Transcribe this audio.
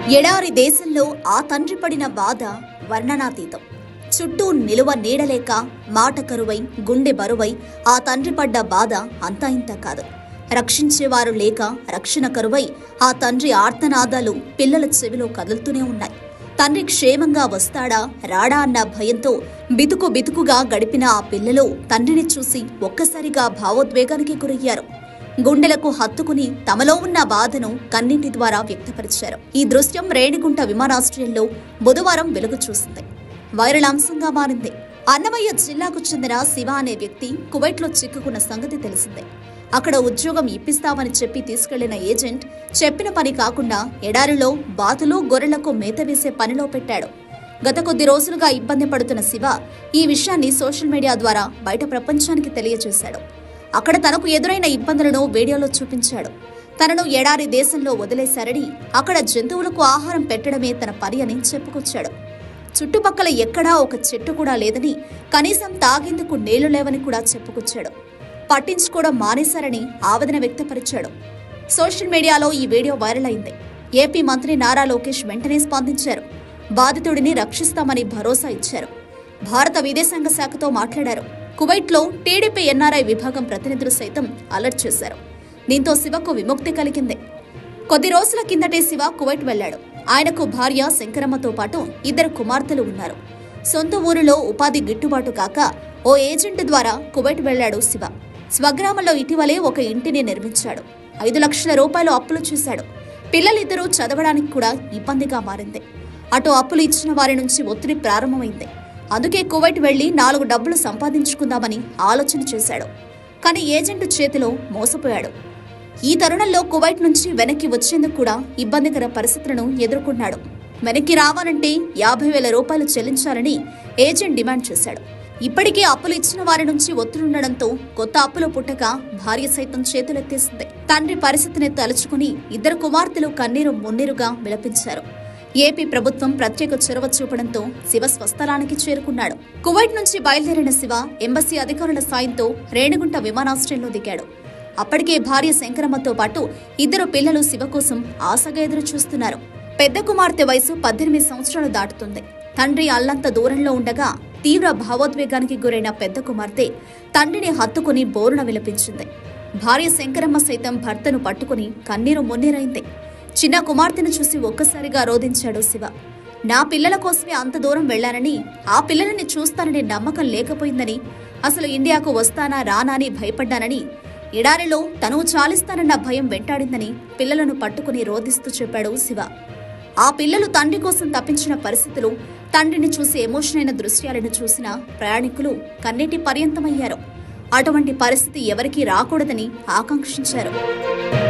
ఎడారి దేశంలో ఆ తండ్రి పడిన బాధ వర్ణనాతీతం చుట్టూ నిలువ నీడలేక మాట కరువై గుండె బరువై ఆ తండ్రి పడ్డ బాధ అంతా ఇంత కాదు రక్షించేవారు లేక రక్షణ కరువై ఆ తండ్రి ఆర్తనాదాలు పిల్లల చెవిలో కదులుతూనే ఉన్నాయి తండ్రి క్షేమంగా వస్తాడా రాడా అన్న భయంతో బితుకు బితుకుగా గడిపిన ఆ పిల్లలు తండ్రిని చూసి ఒక్కసారిగా భావోద్వేగానికి గురయ్యారు గుండెలకు హత్తుకుని తమలో ఉన్న బాధను కన్నింటి ద్వారా వ్యక్తపరిచారు ఈ దృశ్యం రేణిగుంట విమానాశ్రయంలో బుధవారం వెలుగు చూసింది వైరల్ అంశంగా మారింది అన్నమయ్య జిల్లాకు చెందిన శివ అనే వ్యక్తి కువైట్లో చిక్కుకున్న సంగతి తెలిసిందే అక్కడ ఉద్యోగం ఇప్పిస్తామని చెప్పి తీసుకెళ్లిన ఏజెంట్ చెప్పిన పని కాకుండా ఎడారిలో బాతులు గొర్రెలకు మేత వేసే పనిలో పెట్టాడు గత కొద్ది రోజులుగా ఇబ్బంది పడుతున్న శివ ఈ విషయాన్ని సోషల్ మీడియా ద్వారా బయట ప్రపంచానికి తెలియజేశాడు అక్కడ తనకు ఎదురైన ఇబ్బందులను వీడియోలో చూపించాడు తనను ఎడారి దేశంలో వదిలేశారని అక్కడ జంతువులకు ఆహారం పెట్టడమే తన పని అని చెప్పుకొచ్చాడు చుట్టుపక్కల ఎక్కడా ఒక చెట్టు కూడా లేదని కనీసం తాగేందుకు నీళ్లు లేవని కూడా చెప్పుకొచ్చాడు పట్టించుకోవడం మానేశారని ఆవేదన వ్యక్తపరిచాడు సోషల్ మీడియాలో ఈ వీడియో వైరల్ అయింది ఏపీ మంత్రి నారా లోకేష్ వెంటనే స్పందించారు బాధితుడిని రక్షిస్తామని భరోసా ఇచ్చారు భారత విదేశాంగ శాఖతో మాట్లాడారు కువైట్లో టీడీపీ ఎన్ఆర్ఐ విభాగం ప్రతినిధులు సైతం అలర్ట్ చేశారు దీంతో శివకు విముక్తి కలిగింది కొద్ది రోజుల కిందటే శివ కువైట్ వెళ్లాడు ఆయనకు భార్య శంకరమ్మతో పాటు ఇద్దరు కుమార్తెలు ఉన్నారు సొంత ఊరిలో ఉపాధి గిట్టుబాటు కాక ఓ ఏజెంట్ ద్వారా కువైట్ వెళ్లాడు శివ స్వగ్రామంలో ఇటీవలే ఒక ఇంటిని నిర్మించాడు ఐదు లక్షల రూపాయలు అప్పులు చేశాడు పిల్లలిద్దరూ చదవడానికి కూడా ఇబ్బందిగా మారింది అటు అప్పులు ఇచ్చిన వారి నుంచి ఒత్తిడి ప్రారంభమైంది అందుకే కువైట్ వెళ్లి నాలుగు డబ్బులు సంపాదించుకుందామని ఆలోచన చేశాడు కానీ ఏజెంట్ చేతిలో మోసపోయాడు ఈ తరుణంలో కువైట్ నుంచి వెనక్కి వచ్చేందుకు కూడా ఇబ్బందికర పరిస్థితులను ఎదుర్కొన్నాడు వెనక్కి రావాలంటే యాభై వేల రూపాయలు చెల్లించాలని ఏజెంట్ డిమాండ్ చేశాడు ఇప్పటికే అప్పులు ఇచ్చిన వారి నుంచి ఒత్తిడుండడంతో కొత్త అప్పులు పుట్టక భార్య సైతం చేతులెత్తేసింది తండ్రి పరిస్థితిని తలుచుకుని ఇద్దరు కుమార్తెలు కన్నీరు మున్నీరుగా విలపించారు ఏపీ ప్రభుత్వం ప్రత్యేక చొరవ చూపడంతో శివ స్వస్థలానికి చేరుకున్నాడు కువైట్ నుంచి బయలుదేరిన శివ ఎంబసీ అధికారుల సాయంతో రేణిగుంట విమానాశ్రయంలో దిగాడు అప్పటికే భార్య శంకరమ్మతో పాటు ఇద్దరు పిల్లలు శివ కోసం ఆశగా ఎదురు చూస్తున్నారు పెద్ద కుమార్తె వయసు పద్దెనిమిది సంవత్సరాలు దాటుతుంది తండ్రి అల్లంత దూరంలో ఉండగా తీవ్ర భావోద్వేగానికి గురైన పెద్ద కుమార్తె తండ్రిని హత్తుకుని బోరున విలపించింది భార్య శంకరమ్మ సైతం భర్తను పట్టుకుని కన్నీరు మున్నీరైంది చిన్న కుమార్తెను చూసి ఒక్కసారిగా రోధించాడు శివ నా పిల్లల కోసమే అంత దూరం వెళ్లానని ఆ పిల్లలని చూస్తానని నమ్మకం లేకపోయిందని అసలు ఇండియాకు వస్తానా రానా అని భయపడ్డానని ఎడారిలో తను చాలిస్తానన్న భయం వెంటాడిందని పిల్లలను పట్టుకుని రోధిస్తూ చెప్పాడు శివ ఆ పిల్లలు తండ్రి కోసం తప్పించిన పరిస్థితులు తండ్రిని చూసి ఎమోషన్ అయిన దృశ్యాలను చూసిన ప్రయాణికులు కన్నీటి పర్యంతమయ్యారు అటువంటి పరిస్థితి ఎవరికీ రాకూడదని ఆకాంక్షించారు